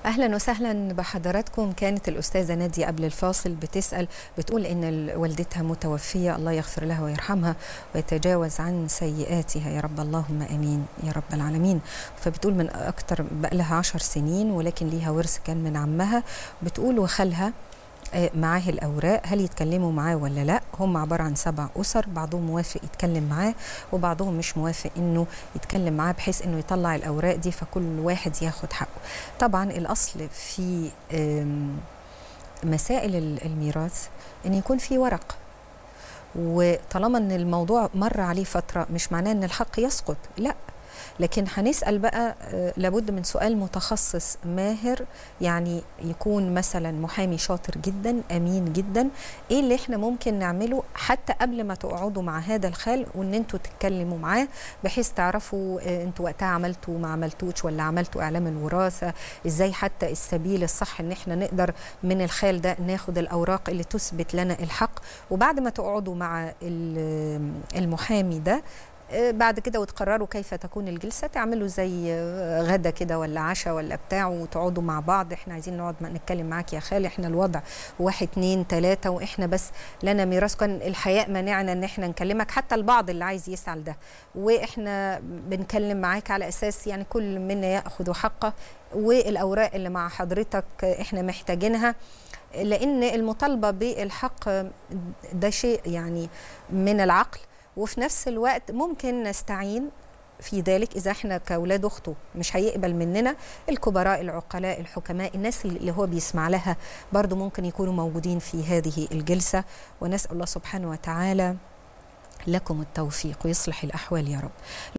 اهلا وسهلا بحضراتكم كانت الاستاذه ناديه قبل الفاصل بتسال بتقول ان والدتها متوفيه الله يغفر لها ويرحمها ويتجاوز عن سيئاتها يا رب اللهم امين يا رب العالمين فبتقول من اكتر بقى لها عشر سنين ولكن ليها ورث كان من عمها بتقول وخالها معاه الأوراق هل يتكلموا معاه ولا لا هم عبارة عن سبع أسر بعضهم موافق يتكلم معاه وبعضهم مش موافق إنه يتكلم معاه بحيث إنه يطلع الأوراق دي فكل واحد ياخد حقه طبعا الأصل في مسائل الميراث إن يكون في ورق وطالما ان الموضوع مر عليه فتره مش معناه ان الحق يسقط لا لكن هنسال بقى لابد من سؤال متخصص ماهر يعني يكون مثلا محامي شاطر جدا امين جدا ايه اللي احنا ممكن نعمله حتى قبل ما تقعدوا مع هذا الخال وان انتوا تتكلموا معاه بحيث تعرفوا انتوا وقتها عملتوا ما عملتوش ولا عملتوا اعلام الوراثه ازاي حتى السبيل الصح ان احنا نقدر من الخال ده ناخد الاوراق اللي تثبت لنا الحق وبعد ما تقعدوا مع المحامي ده بعد كده وتقرروا كيف تكون الجلسة تعملوا زي غدا كده ولا عشاء ولا بتاع وتقعدوا مع بعض احنا عايزين نقعد نتكلم معاك يا خالي احنا الوضع واحد اتنين تلاتة واحنا بس لنا ميراث كان الحياء مانعنا ان احنا نكلمك حتى البعض اللي عايز يسعى ده واحنا بنكلم معاك على اساس يعني كل منا ياخذ حقه والاوراق اللي مع حضرتك احنا محتاجينها لان المطالبه بالحق ده شيء يعني من العقل وفي نفس الوقت ممكن نستعين في ذلك اذا احنا كاولاد اخته مش هيقبل مننا الكبراء العقلاء الحكماء الناس اللي هو بيسمع لها برضو ممكن يكونوا موجودين في هذه الجلسه ونسال الله سبحانه وتعالى لكم التوفيق ويصلح الاحوال يا رب